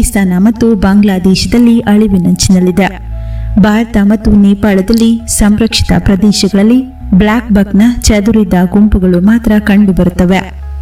ಪಾಕಿಸ್ತಾನ ಮತ್ತು ಬಾಂಗ್ಲಾದೇಶದಲ್ಲಿ ಅಳಿವಿನಂಚಿನಲ್ಲಿದೆ ಭಾರತ ಮತ್ತು ನೇಪಾಳದಲ್ಲಿ ಸಂರಕ್ಷಿತ ಪ್ರದೇಶಗಳಲ್ಲಿ ಬ್ಲ್ಯಾಕ್ ಬಕ್ನ ಚದುರಿದ ಗುಂಪುಗಳು ಮಾತ್ರ ಕಂಡುಬರುತ್ತವೆ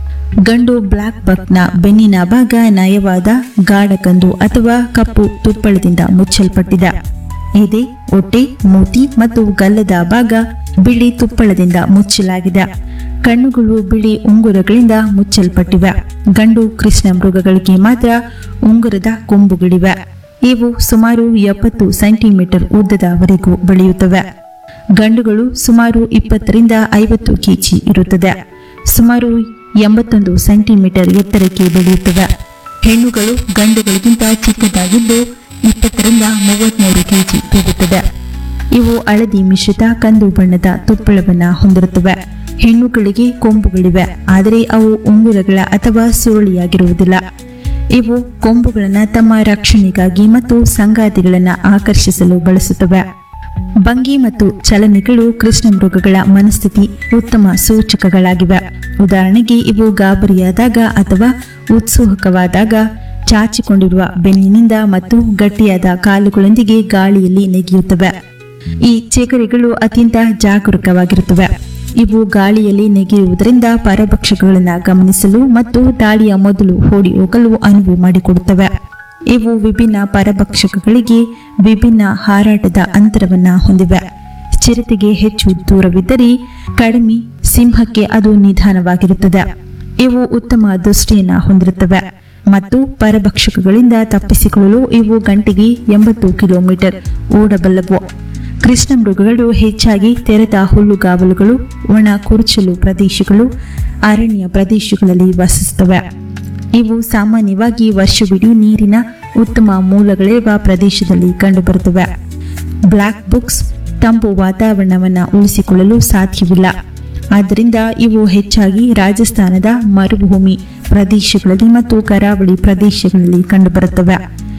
ಗಂಡು ಬ್ಲ್ಯಾಕ್ ಬಕ್ನ ಬೆನ್ನಿನ ಭಾಗ ನಯವಾದ ಗಾಢಕಂದು ಅಥವಾ ಕಪ್ಪು ತುಪ್ಪಳದಿಂದ ಮುಚ್ಚಲ್ಪಟ್ಟಿದೆ ಎದೆ ಹೊಟ್ಟೆ ಮೂತಿ ಮತ್ತು ಗಲ್ಲದ ಭಾಗ ಬಿಳಿ ತುಪ್ಪಳದಿಂದ ಮುಚ್ಚಲಾಗಿದೆ ಕಣ್ಣುಗಳು ಬಿಳಿ ಉಂಗುರಗಳಿಂದ ಮುಚ್ಚಲ್ಪಟ್ಟಿವೆ ಗಂಡು ಕೃಷ್ಣ ಮೃಗಗಳಿಗೆ ಮಾತ್ರ ಉಂಗುರದ ಕೊಂಬುಗಳಿವೆ ಇವು ಸುಮಾರು ಎಪ್ಪತ್ತು ಸೆಂಟಿಮೀಟರ್ ಉದ್ದದವರೆಗೂ ಬೆಳೆಯುತ್ತವೆ ಗಂಡುಗಳು ಸುಮಾರು ಇಪ್ಪತ್ತರಿಂದ ಐವತ್ತು ಕೆಜಿ ಇರುತ್ತದೆ ಸುಮಾರು ಎಂಬತ್ತೊಂದು ಸೆಂಟಿಮೀಟರ್ ಎತ್ತರಕ್ಕೆ ಬೆಳೆಯುತ್ತವೆ ಹೆಣ್ಣುಗಳು ಗಂಡುಗಳಿಗಿಂತ ಚಿಕ್ಕದಾಗಿದ್ದು ಇಪ್ಪತ್ತರಿಂದ ಮೂವತ್ಮೂರು ಕೆಜಿ ತೂಗುತ್ತದೆ ಇವು ಹಳದಿ ಮಿಶ್ರಿತ ಕಂದು ಬಣ್ಣದ ತುಪ್ಪಳವನ್ನ ಹೊಂದಿರುತ್ತವೆ ಹೆಣ್ಣುಗಳಿಗೆ ಕೊಂಬುಗಳಿವೆ ಆದರೆ ಅವು ಉಂಗುರಗಳ ಅಥವಾ ಸುರುಳಿಯಾಗಿರುವುದಿಲ್ಲ ಇವು ಕೊಂಬುಗಳನ್ನು ತಮ್ಮ ರಕ್ಷಣೆಗಾಗಿ ಮತ್ತು ಸಂಗಾತಿಗಳನ್ನು ಆಕರ್ಷಿಸಲು ಬಳಸುತ್ತವೆ ಭಂಗಿ ಮತ್ತು ಚಲನೆಗಳು ಕೃಷ್ಣ ಮೃಗಗಳ ಮನಸ್ಥಿತಿ ಉತ್ತಮ ಸೂಚಕಗಳಾಗಿವೆ ಉದಾಹರಣೆಗೆ ಇವು ಗಾಬರಿಯಾದಾಗ ಅಥವಾ ಉತ್ಸುಕವಾದಾಗ ಚಾಚಿಕೊಂಡಿರುವ ಬೆನ್ನಿನಿಂದ ಮತ್ತು ಗಟ್ಟಿಯಾದ ಕಾಲುಗಳೊಂದಿಗೆ ಗಾಳಿಯಲ್ಲಿ ನೆಗೆಯುತ್ತವೆ ಈ ಚೇಕರಿಗಳು ಅತ್ಯಂತ ಜಾಗರೂಕವಾಗಿರುತ್ತವೆ ಇವು ಗಾಳಿಯಲ್ಲಿ ನೆಗೆಯುವುದರಿಂದ ಪರಭಕ್ಷಕಗಳನ್ನು ಗಮನಿಸಲು ಮತ್ತು ದಾಳಿಯ ಮೊದಲು ಓಡಿ ಹೋಗಲು ಅನುವು ಮಾಡಿಕೊಡುತ್ತವೆ ಇವು ವಿಭಿನ್ನ ಪರಭಕ್ಷಕಗಳಿಗೆ ವಿಭಿನ್ನ ಹಾರಾಟದ ಅಂತರವನ್ನ ಹೊಂದಿವೆ ಚಿರತೆಗೆ ಹೆಚ್ಚು ದೂರವಿದ್ದರೆ ಕಡಿಮೆ ಸಿಂಹಕ್ಕೆ ಅದು ನಿಧಾನವಾಗಿರುತ್ತದೆ ಇವು ಉತ್ತಮ ದೃಷ್ಟಿಯನ್ನ ಹೊಂದಿರುತ್ತವೆ ಮತ್ತು ಪರಭಕ್ಷಕಗಳಿಂದ ತಪ್ಪಿಸಿಕೊಳ್ಳಲು ಇವು ಗಂಟೆಗೆ ಎಂಬತ್ತು ಕಿಲೋಮೀಟರ್ ಓಡಬಲ್ಲವು ಕೃಷ್ಣ ಮೃಗಗಳು ಹೆಚ್ಚಾಗಿ ತೆರೆದ ಹುಲ್ಲುಗಾವಲುಗಳು ಒಣ ಕುರುಚಲು ಪ್ರದೇಶಗಳು ಅರಣ್ಯ ಪ್ರದೇಶಗಳಲ್ಲಿ ವಾಸಿಸುತ್ತವೆ ಇವು ಸಾಮಾನ್ಯವಾಗಿ ವರ್ಷವಿಡೀ ನೀರಿನ ಉತ್ತಮ ಮೂಲಗಳಿರುವ ಪ್ರದೇಶದಲ್ಲಿ ಕಂಡುಬರುತ್ತವೆ ಬ್ಲ್ಯಾಕ್ ಬುಕ್ಸ್ ತಂಪು ವಾತಾವರಣವನ್ನು ಉಳಿಸಿಕೊಳ್ಳಲು ಸಾಧ್ಯವಿಲ್ಲ ಆದ್ದರಿಂದ ಇವು ಹೆಚ್ಚಾಗಿ ರಾಜಸ್ಥಾನದ ಮರುಭೂಮಿ ಪ್ರದೇಶಗಳಲ್ಲಿ ಮತ್ತು ಕರಾವಳಿ ಪ್ರದೇಶಗಳಲ್ಲಿ ಕಂಡುಬರುತ್ತವೆ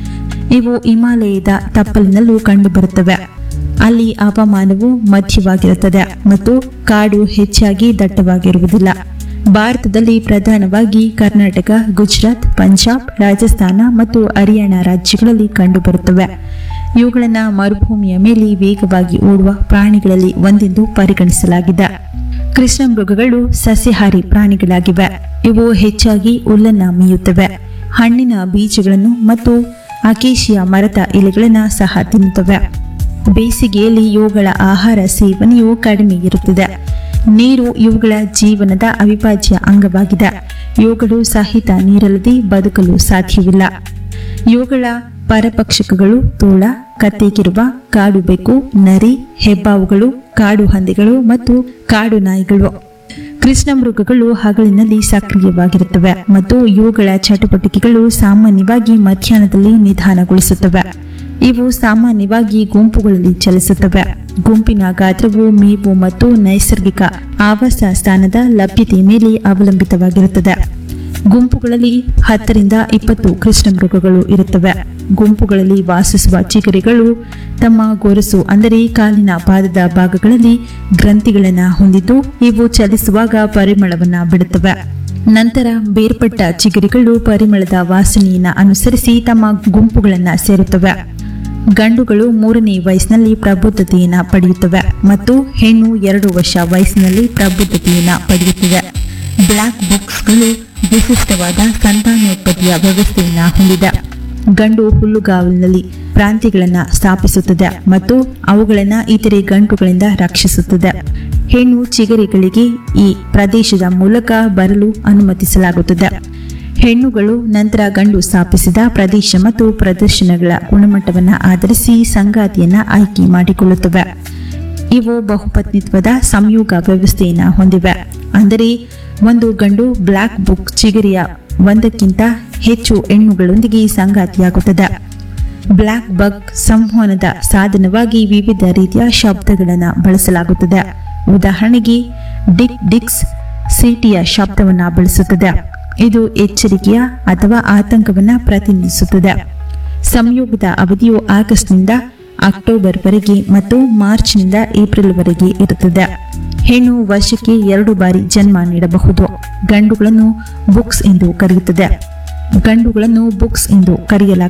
ಇವು ಹಿಮಾಲಯದ ತಪ್ಪಲಿನಲ್ಲೂ ಕಂಡುಬರುತ್ತವೆ ಅಲ್ಲಿ ಹವಾಮಾನವು ಮಧ್ಯವಾಗಿರುತ್ತದೆ ಮತ್ತು ಕಾಡು ಹೆಚ್ಚಾಗಿ ದಟ್ಟವಾಗಿರುವುದಿಲ್ಲ ಭಾರತದಲ್ಲಿ ಪ್ರಧಾನವಾಗಿ ಕರ್ನಾಟಕ ಗುಜರಾತ್ ಪಂಜಾಬ್ ರಾಜಸ್ಥಾನ ಮತ್ತು ಹರಿಯಾಣ ರಾಜ್ಯಗಳಲ್ಲಿ ಕಂಡುಬರುತ್ತವೆ ಇವುಗಳನ್ನು ಮರುಭೂಮಿಯ ಮೇಲೆ ವೇಗವಾಗಿ ಓಡುವ ಪ್ರಾಣಿಗಳಲ್ಲಿ ಒಂದೆಂದು ಪರಿಗಣಿಸಲಾಗಿದೆ ಕೃಷ್ಣ ಮೃಗಗಳು ಸಸ್ಯಾಹಾರಿ ಪ್ರಾಣಿಗಳಾಗಿವೆ ಇವು ಹೆಚ್ಚಾಗಿ ಹುಲ್ಲನ್ನ ಮೇಯುತ್ತವೆ ಹಣ್ಣಿನ ಬೀಜಗಳನ್ನು ಮತ್ತು ಅಕೇಶಿಯ ಮರದ ಎಲೆಗಳನ್ನು ಸಹ ತಿನ್ನುತ್ತವೆ ಬೇಸಿಗೆಯಲ್ಲಿ ಇವುಗಳ ಆಹಾರ ಸೇವನೆಯು ಕಡಿಮೆ ಇರುತ್ತದೆ ನೀರು ಇವುಗಳ ಜೀವನದ ಅವಿಭಾಜ್ಯ ಅಂಗವಾಗಿದೆ ಇವುಗಳು ಸಹಿತ ನೀರಲ್ಲದೆ ಬದುಕಲು ಸಾಧ್ಯವಿಲ್ಲ ಇವುಗಳ ಪರಪಕ್ಷಕಗಳು ತೋಳ ಕತ್ತೆಗಿರುವ ಕಾಡು ಬೆಕ್ಕು ನರಿ ಹೆಬ್ಬಾವುಗಳು ಕಾಡು ಹಂದಿಗಳು ಮತ್ತು ಕಾಡು ನಾಯಿಗಳು ಕೃಷ್ಣ ಮೃಗಗಳು ಹಗಲಿನಲ್ಲಿ ಸಕ್ರಿಯವಾಗಿರುತ್ತವೆ ಮತ್ತು ಇವುಗಳ ಚಟುವಟಿಕೆಗಳು ಸಾಮಾನ್ಯವಾಗಿ ಮಧ್ಯಾಹ್ನದಲ್ಲಿ ನಿಧಾನಗೊಳಿಸುತ್ತವೆ ಇವು ಸಾಮಾನ್ಯವಾಗಿ ಗುಂಪುಗಳಲ್ಲಿ ಚಲಿಸುತ್ತವೆ ಗುಂಪಿನ ಗಾತ್ರವು ಮೇವು ಮತ್ತು ನೈಸರ್ಗಿಕ ಆವಾಸ ಸ್ಥಾನದ ಲಭ್ಯತೆ ಮೇಲೆ ಅವಲಂಬಿತವಾಗಿರುತ್ತದೆ ಗುಂಪುಗಳಲ್ಲಿ ಹತ್ತರಿಂದ ಇಪ್ಪತ್ತು ಕೃಷ್ಣ ಮೃಗಗಳು ಇರುತ್ತವೆ ಗುಂಪುಗಳಲ್ಲಿ ವಾಸಿಸುವ ಚಿಗರಿಗಳು ತಮ್ಮ ಗೊರಸು ಅಂದರೆ ಕಾಲಿನ ಪಾದದ ಭಾಗಗಳಲ್ಲಿ ಗ್ರಂಥಿಗಳನ್ನು ಹೊಂದಿದ್ದು ಇವು ಚಲಿಸುವಾಗ ಪರಿಮಳವನ್ನು ಬಿಡುತ್ತವೆ ನಂತರ ಬೇರ್ಪಟ್ಟ ಚಿಗರಿಗಳು ಪರಿಮಳದ ವಾಸನೆಯನ್ನು ಅನುಸರಿಸಿ ತಮ್ಮ ಗುಂಪುಗಳನ್ನು ಸೇರುತ್ತವೆ ಗಂಡುಗಳು ಮೂರನೇ ವಯಸ್ಸಿನಲ್ಲಿ ಪ್ರಬುದ್ಧತೆಯನ್ನು ಪಡೆಯುತ್ತವೆ ಮತ್ತು ಹೆಣ್ಣು ಎರಡು ವರ್ಷ ವಯಸ್ಸಿನಲ್ಲಿ ಪ್ರಬುದ್ಧತೆಯನ್ನು ಪಡೆಯುತ್ತಿವೆ ಬ್ಲ್ಯಾಕ್ ಬುಕ್ಸ್ಗಳು ವಿಶಿಷ್ಟವಾದ ಸಂತಾನೋತ್ಪತ್ತಿಯ ವ್ಯವಸ್ಥೆಯನ್ನು ಹೊಂದಿದೆ ಗಂಡು ಹುಲ್ಲುಗಾವಲಿನಲ್ಲಿ ಪ್ರಾಂತ್ಯಗಳನ್ನು ಸ್ಥಾಪಿಸುತ್ತದೆ ಮತ್ತು ಅವುಗಳನ್ನು ಇತರೆ ಗಂಟುಗಳಿಂದ ರಕ್ಷಿಸುತ್ತದೆ ಹೆಣ್ಣು ಚಿಗರಿಗಳಿಗೆ ಈ ಪ್ರದೇಶದ ಮೂಲಕ ಬರಲು ಅನುಮತಿಸಲಾಗುತ್ತದೆ ಹೆಣ್ಣುಗಳು ನಂತರ ಗಂಡು ಸ್ಥಾಪಿಸಿದ ಪ್ರದೇಶ ಮತ್ತು ಪ್ರದರ್ಶನಗಳ ಗುಣಮಟ್ಟವನ್ನು ಆಧರಿಸಿ ಸಂಗಾತಿಯನ್ನ ಆಯ್ಕೆ ಮಾಡಿಕೊಳ್ಳುತ್ತವೆ ಇವು ಬಹುಪತ್ನಿತ್ವದ ಸಂಯೋಗ ವ್ಯವಸ್ಥೆಯನ್ನು ಹೊಂದಿವೆ ಅಂದರೆ ಒಂದು ಗಂಡು ಬ್ಲ್ಯಾಕ್ ಬುಕ್ ಚಿಗರಿಯ ಒಂದಕ್ಕಿಂತ ಹೆಚ್ಚು ಹೆಣ್ಣುಗಳೊಂದಿಗೆ ಸಂಗಾತಿಯಾಗುತ್ತದೆ ಬ್ಲ್ಯಾಕ್ ಬಗ್ ಸಂವಹನದ ಸಾಧನವಾಗಿ ವಿವಿಧ ರೀತಿಯ ಶಬ್ದಗಳನ್ನು ಬಳಸಲಾಗುತ್ತದೆ ಉದಾಹರಣೆಗೆ ಡಿಕ್ ಡಿಕ್ಸ್ ಸಿಟಿಯ ಶಬ್ದವನ್ನು ಬಳಸುತ್ತದೆ ಇದು ಎಚ್ಚರಿಕೆಯ ಅಥವಾ ಆತಂಕವನ್ನು ಪ್ರತಿನಿಧಿಸುತ್ತದೆ ಸಂಯೋಗದ ಅವಧಿಯು ಆಗಸ್ಟ್ನಿಂದ ಅಕ್ಟೋಬರ್ ವರೆಗೆ ಮತ್ತು ಮಾರ್ಚ್ನಿಂದ ಏಪ್ರಿಲ್ವರೆಗೆ ಇರುತ್ತದೆ ಹೆಣ್ಣು ವರ್ಷಕ್ಕೆ ಎರಡು ಬಾರಿ ಜನ್ಮ ನೀಡಬಹುದು ಗಂಡುಗಳನ್ನು ಬುಕ್ಸ್ ಎಂದು ಕರೆಯುತ್ತದೆ ಗಂಡುಗಳನ್ನು ಬುಕ್ಸ್ ಎಂದು ಕರೆಯಲಾಗುತ್ತದೆ